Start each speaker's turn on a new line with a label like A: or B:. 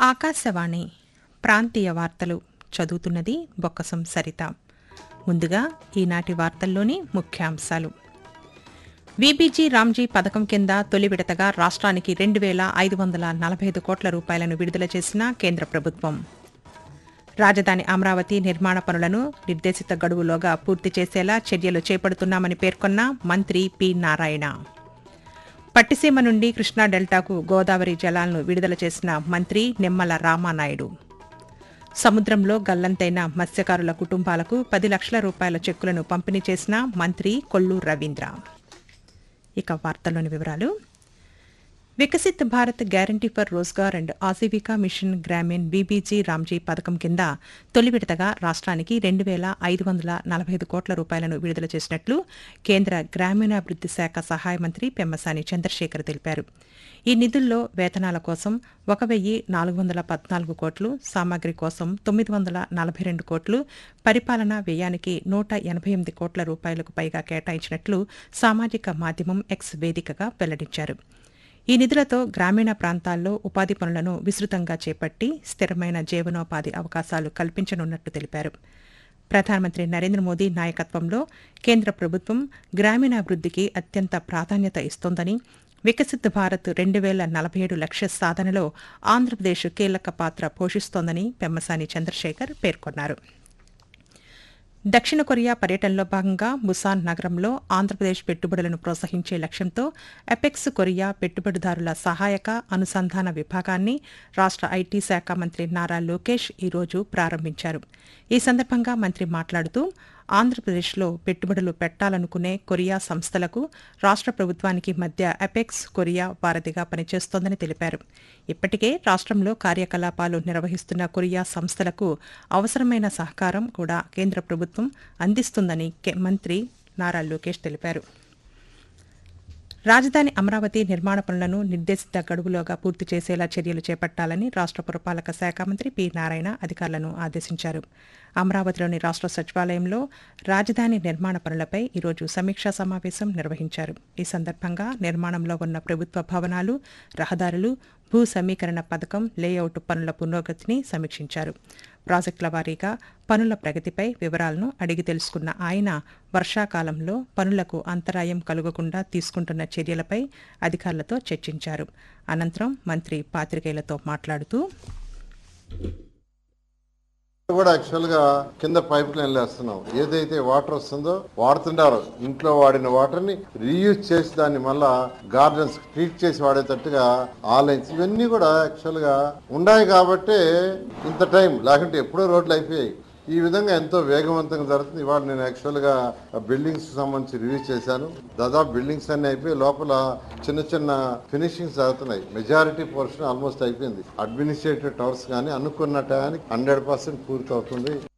A: ఆకాశవాణి ప్రాంతీయ వార్తలు చదువుతున్నది బొక్కసం సరిత ముందుగా ఈనాటి వార్తల్లోని ముఖ్యాంశాలు వీబీజీ రామ్జీ పథకం కింద తొలి విడతగా రాష్ట్రానికి రెండు వేల ఐదు వందల నలభై ఐదు కోట్ల రూపాయలను విడుదల చేసిన కేంద్ర ప్రభుత్వం రాజధాని అమరావతి నిర్మాణ పనులను నిర్దేశిత గడువులోగా పూర్తి చేసేలా చర్యలు చేపడుతున్నామని పేర్కొన్న మంత్రి పి నారాయణ పట్టిసీమ నుండి కృష్ణా డెల్టాకు గోదావరి జలాలను విడుదల చేసిన మంత్రి నిమ్మల రామానాయుడు సముద్రంలో గల్లంతైన మత్స్యకారుల కుటుంబాలకు పది లక్షల రూపాయల చెక్కులను పంపిణీ చేసిన మంత్రి కొల్లు రవీంద్ర ఇక వార్తల్లోని వివరాలు Viksit Bharat guarantee for Rozgar and Ajeevika mission Gramin V B G RAM G పథకం కింద తొలి విడతగా రాష్ట్రానికి రెండు వేల ఐదు వందల నలభై ఐదు కోట్ల రూపాయలను విడుదల చేసినట్లు కేంద్ర గ్రామీణాభివృద్ది శాఖ సహాయ మంత్రి పెమ్మసాని చంద్రశేఖర్ తెలిపారు ఈ నిధుల్లో వేతనాల కోసం ఒక వెయ్యి నాలుగు వందల పద్నాలుగు కోట్లు సామాగ్రి కోసం తొమ్మిది వందల నలభై రెండు కోట్లు పరిపాలనా వ్యయానికి నూట ఎనభై ఎనిమిది కోట్ల రూపాయలకు పైగా కేటాయించినట్లు సామాజిక మాధ్యమం ఎక్స్ వేదికగా వెల్లడించారు ఈ నిధులతో గ్రామీణ ప్రాంతాల్లో ఉపాధి పనులను విస్తృతంగా చేపట్టి స్థిరమైన జీవనోపాధి అవకాశాలు కల్పించనున్నట్లు తెలిపారు ప్రధానమంత్రి నరేంద్ర మోదీ నాయకత్వంలో కేంద్ర ప్రభుత్వం గ్రామీణాభివృద్ధికి అత్యంత ప్రాధాన్యత ఇస్తోందని వికసిత్ భారత్ రెండు వేల నలభై ఏడు లక్ష్య సాధనలో ఆంధ్రప్రదేశ్ కీలక పాత్ర పోషిస్తోందని పెమ్మసాని చంద్రశేఖర్ పేర్కొన్నారు దక్షిణ కొరియా పర్యటనలో భాగంగా ముసాన్ నగరంలో ఆంధ్రప్రదేశ్ పెట్టుబడులను ప్రోత్సహించే లక్ష్యంతో ఎపెక్స్ కొరియా పెట్టుబడిదారుల సహాయక అనుసంధాన విభాగాన్ని రాష్ట్ర ఐటీ శాఖ మంత్రి నారా లోకేష్ ఈరోజు ప్రారంభించారు ఈ సందర్భంగా మంత్రి మాట్లాడుతూ ఆంధ్రప్రదేశ్లో పెట్టుబడులు పెట్టాలనుకునే కొరియా సంస్థలకు రాష్ట్ర ప్రభుత్వానికి మధ్య అపెక్స్ కొరియా వారధిగా పనిచేస్తోందని తెలిపారు ఇప్పటికే రాష్ట్రంలో కార్యకలాపాలు నిర్వహిస్తున్న కొరియా సంస్థలకు అవసరమైన సహకారం కూడా కేంద్ర ప్రభుత్వం అందిస్తుందని కే- మంత్రి నారా లోకేష్ తెలిపారు రాజధాని అమరావతి నిర్మాణ పనులను నిర్దేశిత గడువులోగా పూర్తి చేసేలా చర్యలు చేపట్టాలని రాష్ట్ర పురపాలక శాఖ మంత్రి పి నారాయణ అధికారులను ఆదేశించారు అమరావతిలోని రాష్ట్ర సచివాలయంలో రాజధాని నిర్మాణ పనులపై ఈరోజు సమీక్షా సమావేశం నిర్వహించారు ఈ సందర్భంగా నిర్మాణంలో ఉన్న ప్రభుత్వ భవనాలు రహదారులు భూ సమీకరణ పథకం లేఅవుట్ పనుల పురోగతిని సమీక్షించారు ప్రాజెక్టుల వారీగా పనుల ప్రగతిపై వివరాలను అడిగి తెలుసుకున్న ఆయన వర్షాకాలంలో పనులకు అంతరాయం కలుగకుండా తీసుకుంటున్న చర్యలపై అధికారులతో చర్చించారు అనంతరం మంత్రి పాత్రికేయులతో మాట్లాడుతూ
B: కూడా యాక్చువల్ గా కింద పైప్ లైన్ వేస్తున్నాం ఏదైతే వాటర్ వస్తుందో వాడుతుంటారో ఇంట్లో వాడిన వాటర్ ని రీయూజ్ చేసి దాన్ని మళ్ళా గార్డెన్స్ ట్రీట్ చేసి వాడేటట్టుగా ఆ లైన్స్ ఇవన్నీ కూడా యాక్చువల్ గా ఉన్నాయి కాబట్టి ఇంత టైం లేకుంటే ఎప్పుడో రోడ్లు అయిపోయాయి ఈ విధంగా ఎంతో వేగవంతంగా జరుగుతుంది ఇవాళ నేను యాక్చువల్ గా బిల్డింగ్స్ సంబంధించి రివ్యూ చేశాను దాదాపు బిల్డింగ్స్ అన్ని అయిపోయి లోపల చిన్న చిన్న ఫినిషింగ్స్ జరుగుతున్నాయి మెజారిటీ పోర్షన్ ఆల్మోస్ట్ అయిపోయింది అడ్మినిస్ట్రేటివ్ టవర్స్ కానీ అనుకున్న టైంకి హండ్రెడ్ పర్సెంట్ పూర్తి అవుతుంది